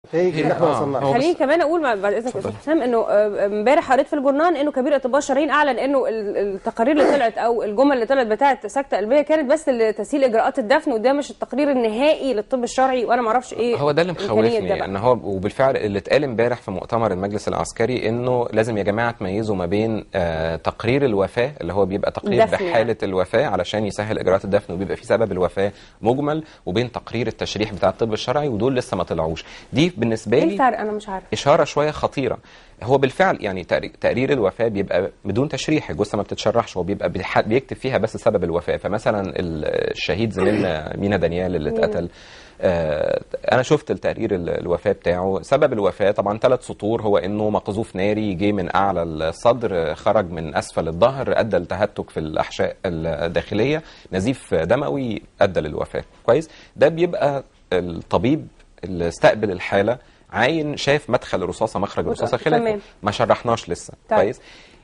النتائج اللي احنا آه، وصلنا هو لها. بس- خليني كمان اقول مع- بعد اذنك يا استاذ حسام انه آه، امبارح قريت في الجورنال انه كبير اطباء الشرايين اعلن انه ال- التقارير اللي طلعت او الجمل اللي طلعت بتاعه سكته قلبيه كانت بس لتسهيل اجراءات الدفن وده مش التقرير النهائي للطب الشرعي وانا ما اعرفش ايه هو ده اللي إمكانية مخوفني ده بقى. ان هو وبالفعل اللي اتقال امبارح في مؤتمر المجلس العسكري انه لازم يا جماعه تميزوا ما بين آه تقرير الوفاه اللي هو بيبقى تقرير الدفن يعني. بحاله الوفاه علشان يسهل اجراءات الدفن وبيبقى في سبب الوفاه مجمل وبين تقرير التشريح بتاع الطب الشرعي ودول لسه ما طلعوش دي بالنسبه ايه لي الفرق انا مش عارفه اشاره شويه خطيره هو بالفعل يعني تقري- تقرير الوفاه بيبقى بدون تشريح الجثه ما بتتشرحش هو بيبقى بيح- بيكتب فيها بس سبب الوفاه فمثلا ال- الشهيد زميلنا مينا دانيال اللي اتقتل آه، انا شفت التقرير ال- الوفاه بتاعه سبب الوفاه طبعا ثلاث سطور هو انه مقذوف ناري جه من اعلى الصدر آه، خرج من اسفل الظهر ادى لتهتك في الاحشاء الداخليه نزيف دموي ادى للوفاه كويس ده بيبقى الطبيب اللي استقبل الحاله عاين شاف مدخل الرصاصه مخرج الرصاصه تمام. خلافه ما شرحناش لسه طيب. كويس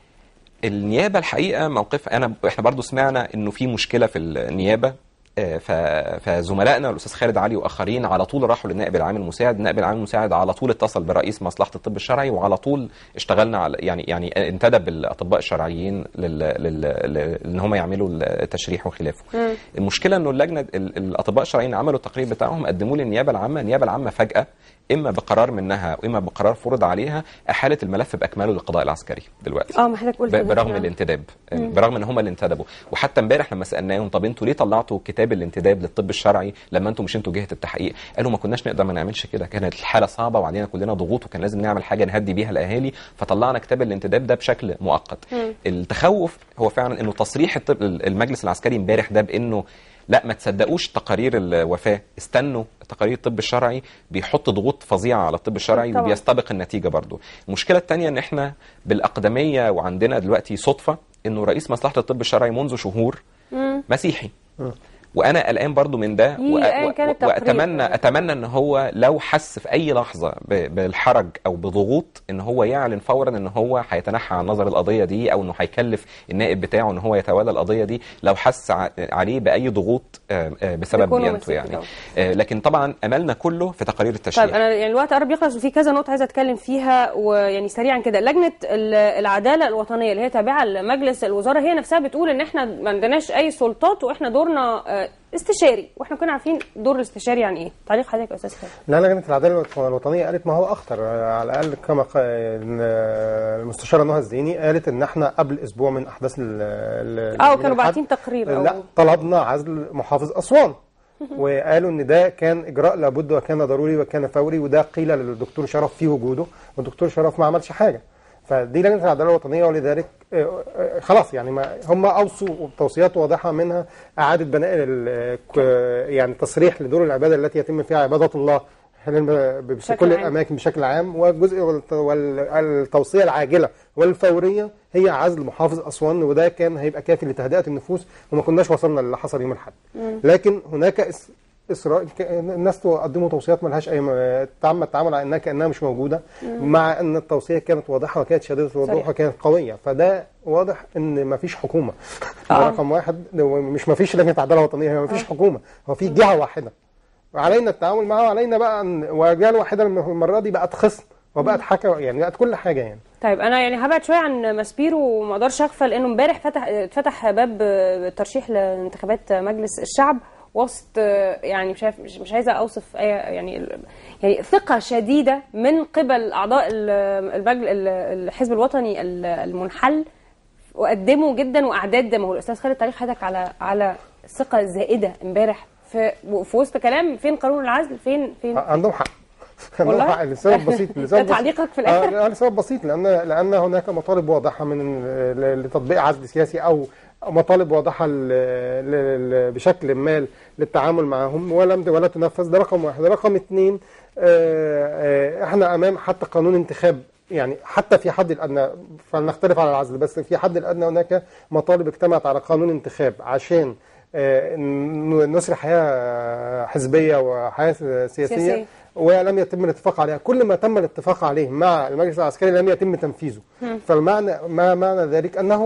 النيابه الحقيقه موقف انا احنا برضو سمعنا انه في مشكله في النيابه آه، ف- فزملائنا الاستاذ خالد علي واخرين على طول راحوا للنائب العام المساعد، النائب العام المساعد على طول اتصل برئيس مصلحه الطب الشرعي وعلى طول اشتغلنا على يعني يعني انتدب الاطباء الشرعيين لل لل لل- ان هم يعملوا التشريح وخلافه. المشكله انه اللجنه ال- الاطباء الشرعيين عملوا التقرير بتاعهم قدموه للنيابه العامه، النيابه العامه فجاه اما بقرار منها واما بقرار فرض عليها احالت الملف باكمله للقضاء العسكري دلوقتي. اه ما حضرتك قلت ب- ده. برغم نعم. الانتداب برغم ان هم اللي انتدبوا وحتى امبارح لما سالناهم طب انتوا ليه طلعتوا كتاب الانتداب للطب الشرعي لما انتوا مش انتوا جهه التحقيق قالوا ما كناش نقدر ما نعملش كده كانت الحاله صعبه وعلينا كلنا ضغوط وكان لازم نعمل حاجه نهدي بيها الاهالي فطلعنا كتاب الانتداب ده بشكل مؤقت التخوف هو فعلا انه تصريح الطب المجلس العسكري امبارح ده بانه لا ما تصدقوش تقارير الوفاه استنوا تقارير الطب الشرعي بيحط ضغوط فظيعه على الطب الشرعي طبعاً. وبيستبق النتيجه برضو المشكله الثانيه ان احنا بالاقدميه وعندنا دلوقتي صدفه انه رئيس مصلحه الطب الشرعي منذ شهور مسيحي وانا قلقان برضو من ده يي، أيا كان التقرير. واتمنى اتمنى ان هو لو حس في اي لحظه ب- بالحرج او بضغوط ان هو يعلن فورا ان هو هيتنحى عن نظر القضيه دي او انه هيكلف النائب بتاعه ان هو يتولى القضيه دي لو حس ع- عليه باي ضغوط آه، آه، بسبب يكونوا ديانته مسيحي يعني طبعاً. آه، لكن طبعا املنا كله في تقارير التشريح طيب انا يعني الوقت قرب يخلص وفي كذا نقطه عايزه اتكلم فيها ويعني سريعا كده لجنه ال- العداله الوطنيه اللي هي تابعه لمجلس الوزاره هي نفسها بتقول ان احنا ما عندناش اي سلطات واحنا دورنا آه، استشاري واحنا كنا عارفين دور الاستشاري يعني ايه تعليق حضرتك يا استاذ خالد لا لجنه العداله الوطنيه قالت ما هو اخطر آه، على الاقل كما قا- آه، المستشاره نهى الزيني قالت ان احنا قبل اسبوع من احداث ال- ال- اه يوم كانوا الأحد، باعتين تقرير أو لا طلبنا عزل محافظ اسوان وقالوا ان ده كان اجراء لابد وكان ضروري وكان فوري وده قيل للدكتور شرف في وجوده والدكتور شرف ما عملش حاجه فدي لجنه العداله الوطنيه ولذلك آه، آه، خلاص يعني ما هم اوصوا توصيات واضحه منها اعاده بناء ال- ك- يعني تصريح لدور العباده التي يتم فيها عباده الله في بشكل كل عام. الاماكن بشكل عام والجزء والت- والتوصيه العاجله والفوريه هي عزل محافظ اسوان وده كان هيبقى كافي لتهدئه النفوس وما كناش وصلنا للي حصل يوم الاحد لكن هناك إس- إسراء ك- الناس تقدموا توصيات ملهاش اي م- تم التعامل على انها كانها مش موجوده مع ان التوصيه كانت واضحه وكانت شديده الوضوح صحيح. وكانت قويه فده واضح ان ما فيش حكومه ده آه. رقم واحد ده مش ما فيش لجنه عداله وطنيه هي ما فيش حكومه هو في جهه واحده علينا التعامل معها وعلينا بقى ان وجهه الواحده المره دي بقت خصم وبقت حكا يعني بقت كل حاجه يعني طيب انا يعني هبعد شويه عن ماسبيرو وما اقدرش اغفل انه امبارح فتح اتفتح باب الترشيح لانتخابات مجلس الشعب وسط يعني مش عارف مش, مش عايزه اوصف اي يعني يعني ثقه شديده من قبل اعضاء المجل الحزب الوطني المنحل وقدموا جدا واعداد ما هو الاستاذ خالد تاريخ حضرتك على على الثقه الزائده امبارح في في وسط كلام فين قانون العزل فين فين عندهم حق عندهم والله؟ حق لسبب بسيط لسبب ده تعليقك في الآخر؟ آه لسبب بسيط لان لان هناك مطالب واضحه من ل- لتطبيق عزل سياسي او مطالب واضحه ل- ل- ل- بشكل ما للتعامل معهم ولم ولا تنفذ ده رقم واحد رقم اثنين آه، آه، احنا امام حتى قانون انتخاب يعني حتى في حد الادنى فلنختلف على العزل بس في حد الادنى هناك مطالب اجتمعت على قانون انتخاب عشان آه، ن- نسري حياه حزبيه وحياه سياسيه, سياسية. سياسية. ولم يتم الاتفاق عليها كل ما تم الاتفاق عليه مع المجلس العسكري لم يتم تنفيذه فالمعنى ما معنى ذلك انه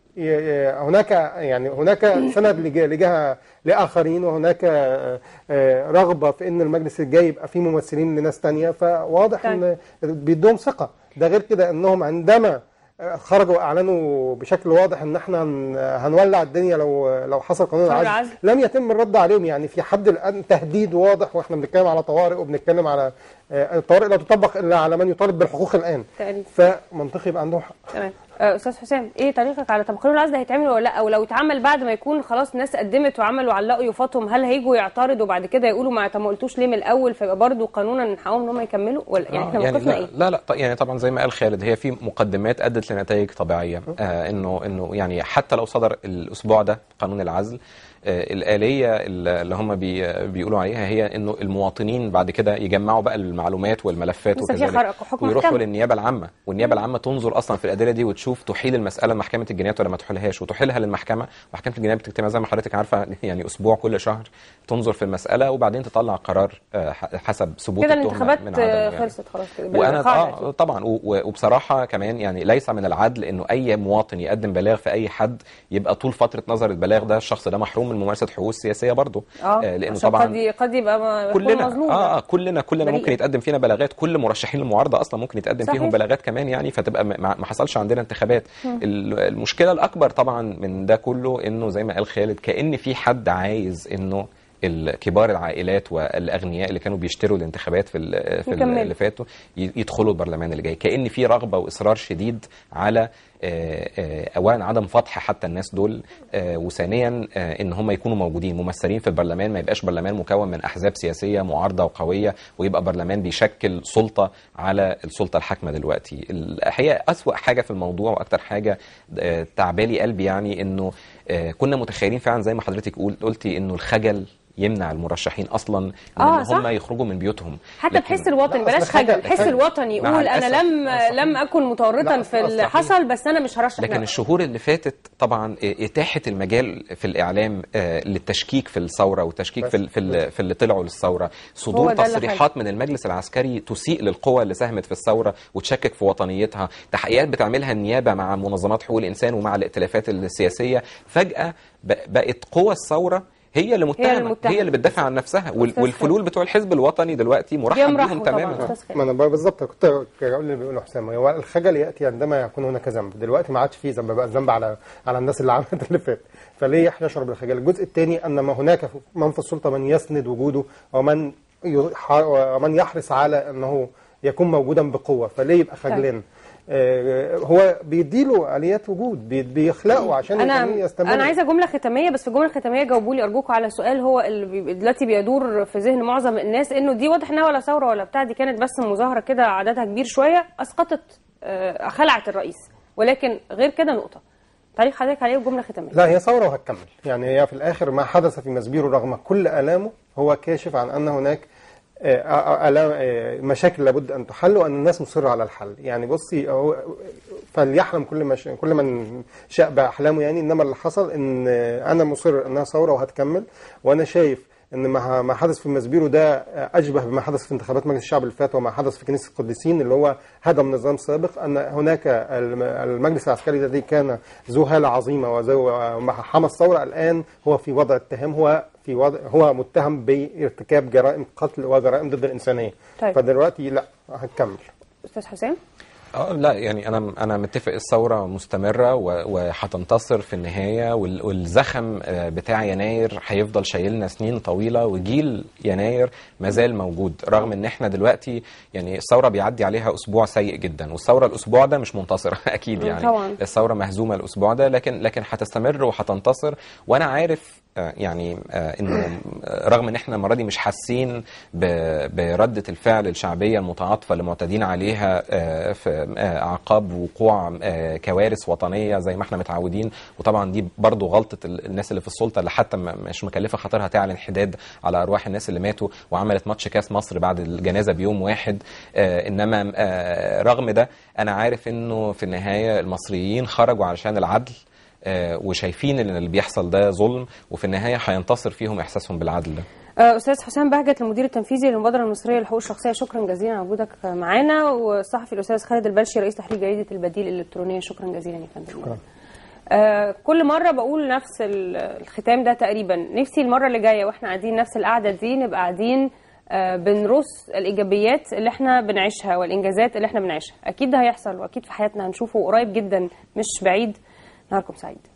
ي- ي- هناك يعني هناك سند لج- لجهه لاخرين وهناك آه، آه، رغبه في ان المجلس الجاي يبقى فيه ممثلين لناس تانية فواضح ان بيدوم ثقه ده غير كده انهم عندما آه، خرجوا واعلنوا بشكل واضح ان احنا هن- هنولع الدنيا لو لو حصل قانون قانون العزل العزل. لم يتم الرد عليهم يعني في حد الان تهديد واضح واحنا بنتكلم على طوارئ وبنتكلم على آه، الطوارئ لا تطبق الا على من يطالب بالحقوق الان تقريبا فمنطقي يبقى عندهم حق تمام آه، استاذ حسام ايه تعليقك على طب قانون العزل هيتعمل ولا لا او لو اتعمل بعد ما يكون خلاص الناس قدمت وعملوا علقوا يفاطهم هل هيجوا يعترضوا بعد كده يقولوا ما طب ما قلتوش ليه من الاول فيبقى برضه قانونا من حقهم ان هم يكملوا ولا يعني آه، احنا موقفنا لا, ايه؟ لا لا ط- يعني طبعا زي ما قال خالد هي في مقدمات ادت لنتائج طبيعيه آه انه انه يعني حتى لو صدر الاسبوع ده قانون العزل آه الاليه اللي هم بي بيقولوا عليها هي انه المواطنين بعد كده يجمعوا بقى المعلومات والملفات لسه في وكذلك خرق وحكم ويروحوا محكمة. للنيابه العامه والنيابه العامه تنظر اصلا في الادله دي وتشوف تحيل المساله لمحكمه الجنايات ولا ما تحيلهاش وتحيلها للمحكمه محكمه الجنايات بتجتمع زي ما حضرتك عارفه يعني اسبوع كل شهر تنظر في المساله وبعدين تطلع قرار آه، ح- حسب ثبوت كده التهمه الانتخابات من عدمه آه، يعني. خلصت خلاص كده وانا بالقاعدة اه أكيد. طبعا و- و- وبصراحه كمان يعني ليس من العدل انه اي مواطن يقدم بلاغ في اي حد يبقى طول فتره نظر البلاغ ده الشخص ده محروم من ممارسه حقوقه السياسيه برضه اه لانه عشان طبعا قد ي- قد يبقى ما يكون كلنا مظلوم اه اه كلنا كلنا بريء. ممكن يتقدم فينا بلاغات كل مرشحين المعارضه اصلا ممكن يتقدم صحيح. فيهم بلاغات كمان يعني فتبقى ما ما حصلش عندنا انتخابات ال- المشكله الاكبر طبعا من ده كله انه زي ما قال خالد كان في حد عايز انه الكبار العائلات والاغنياء اللي كانوا بيشتروا الانتخابات في ال- في ال- يكملوا. اللي فاتوا ي- يدخلوا البرلمان اللي جاي كان في رغبه واصرار شديد على آه، آه، اولا عدم فتح حتى الناس دول آه، وثانيا آه، ان هم يكونوا موجودين ممثلين في البرلمان ما يبقاش برلمان مكون من احزاب سياسيه معارضه وقويه ويبقى برلمان بيشكل سلطه على السلطه الحاكمه دلوقتي الحقيقه اسوا حاجه في الموضوع واكتر حاجه آه، تعبالي قلبي يعني انه آه، كنا متخيلين فعلا زي ما حضرتك قلت قلتي انه الخجل يمنع المرشحين اصلا من آه، ان صح. هم يخرجوا من بيوتهم حتى لكن- بحس الوطني لا، بلاش أصل حاجة- خجل حس حاجة- الوطني مع يقول انا الأسف. لم آه، صحيح. لم اكن متورطا لا، في اللي صحيح. حصل بس انا مش هرشح لكن لا. الشهور اللي فاتت طبعا اتاحه المجال في الاعلام آه، للتشكيك في الثوره والتشكيك في ال- في ال- في اللي طلعوا للثوره هو صدور ده اللي تصريحات من المجلس العسكري تسيء للقوى اللي ساهمت في الثوره وتشكك في وطنيتها تحقيقات بتعملها النيابه مع منظمات حقوق الانسان ومع الائتلافات السياسيه فجاه ب- بقت قوى الثوره هي اللي متهمه المتهمة. هي اللي بتدافع عن نفسها وال- أستاذ والفلول بتوع الحزب الوطني دلوقتي مرحب يمرحوا بيهم طبعاً. تماما أستاذ خالد. ما انا بقى بالظبط كنت اقول اللي بيقوله حسام هو الخجل ياتي عندما يكون هناك ذنب دلوقتي ما عادش فيه ذنب بقى الذنب على على الناس اللي عملت اللي فات فليه يشعر بالخجل الجزء الثاني ان ما هناك في- من في السلطه من يسند وجوده ومن يح- ومن يحرص على انه يكون موجودا بقوه فليه يبقى خجلان آه، هو بيديله اليات وجود بي- بيخلقه عشان انا يخليه يستمر انا عايزه جمله ختاميه بس في الجمله الختاميه جاوبوا لي ارجوكم على سؤال هو اللي بي- دلوقتي بيدور في ذهن معظم الناس انه دي واضح انها ولا ثوره ولا بتاع دي كانت بس مظاهره كده عددها كبير شويه اسقطت آه، خلعت الرئيس ولكن غير كده نقطه تعليق حضرتك عليه الجمله الختاميه لا هي ثوره وهتكمل يعني هي في الاخر ما حدث في مسبيرو رغم كل الامه هو كاشف عن ان هناك آه، آه، آلام- آه، مشاكل لابد ان تحل وان الناس مصره على الحل يعني بصي هو فليحلم كل ما ش- كل من شاء باحلامه يعني انما اللي حصل ان آه، انا مصر انها ثوره وهتكمل وانا شايف ان ما ما حدث في مسبيرو ده آه، اشبه بما حدث في انتخابات مجلس الشعب اللي فات وما حدث في كنيسه القديسين اللي هو هدم نظام سابق ان هناك الم- المجلس العسكري الذي كان ذو هاله عظيمه وذو حمى الثوره الان هو في وضع اتهام هو في وضع هو متهم بارتكاب جرائم قتل وجرائم ضد الانسانيه طيب. فدلوقتي لا هتكمل استاذ حسام اه لا يعني انا انا متفق الثوره مستمره و- وهتنتصر في النهايه وال- والزخم آه، بتاع يناير هيفضل شايلنا سنين طويله وجيل يناير ما زال موجود رغم ان احنا دلوقتي يعني الثوره بيعدي عليها اسبوع سيء جدا والثوره الاسبوع ده مش منتصره اكيد مم، يعني طبعاً. الثوره مهزومه الاسبوع ده لكن لكن هتستمر وهتنتصر وانا عارف آه، يعني آه، انه آه، رغم ان احنا المره دي مش حاسين ب- برده الفعل الشعبيه المتعاطفه اللي معتادين عليها آه، في آه، اعقاب وقوع آه، كوارث وطنيه زي ما احنا متعودين وطبعا دي برضو غلطه ال- الناس اللي في السلطه اللي حتى م- مش مكلفه خاطرها تعلن حداد على ارواح الناس اللي ماتوا وعملت ماتش كاس مصر بعد الجنازه بيوم واحد آه، انما آه، رغم ده انا عارف انه في النهايه المصريين خرجوا علشان العدل آه، وشايفين ان اللي بيحصل ده ظلم وفي النهايه هينتصر فيهم احساسهم بالعدل ده آه، استاذ حسام بهجت المدير التنفيذي للمبادره المصريه للحقوق الشخصيه شكرا جزيلا على وجودك معانا والصحفي الاستاذ خالد البلشي رئيس تحرير جريده البديل الالكترونيه شكرا جزيلا يا فندم شكرا. آه، كل مرة بقول نفس ال- الختام ده تقريبا نفسي المرة اللي جاية واحنا قاعدين نفس القعدة دي نبقى قاعدين آه، بنرص الإيجابيات اللي احنا بنعيشها والإنجازات اللي احنا بنعيشها أكيد ده هيحصل وأكيد في حياتنا هنشوفه قريب جدا مش بعيد نهاركم سعيد